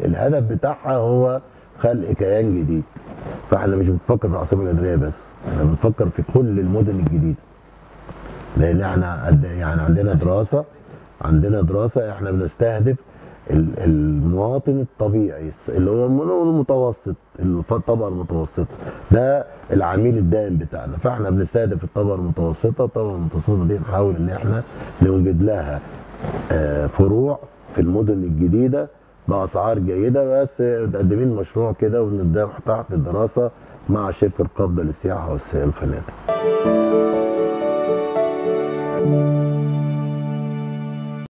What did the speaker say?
الهدف بتاعها هو خلق كيان جديد فاحنا مش بنفكر في العاصمه الاداريه بس احنا بنفكر في كل المدن الجديده لان احنا قد- يعني عندنا دراسه عندنا دراسه احنا بنستهدف ال- المواطن الطبيعي اللي هو من- المتوسط الف- الطبقه المتوسطه ده العميل الدائم بتاعنا فاحنا بنستهدف الطبقه المتوسطه الطبقه المتوسطه دي نحاول ان احنا نوجد لها آه، فروع في المدن الجديده باسعار جيده بس مقدمين مشروع كده وبنبدا تحت الدراسه مع شركه القبضه للسياحه والفنادق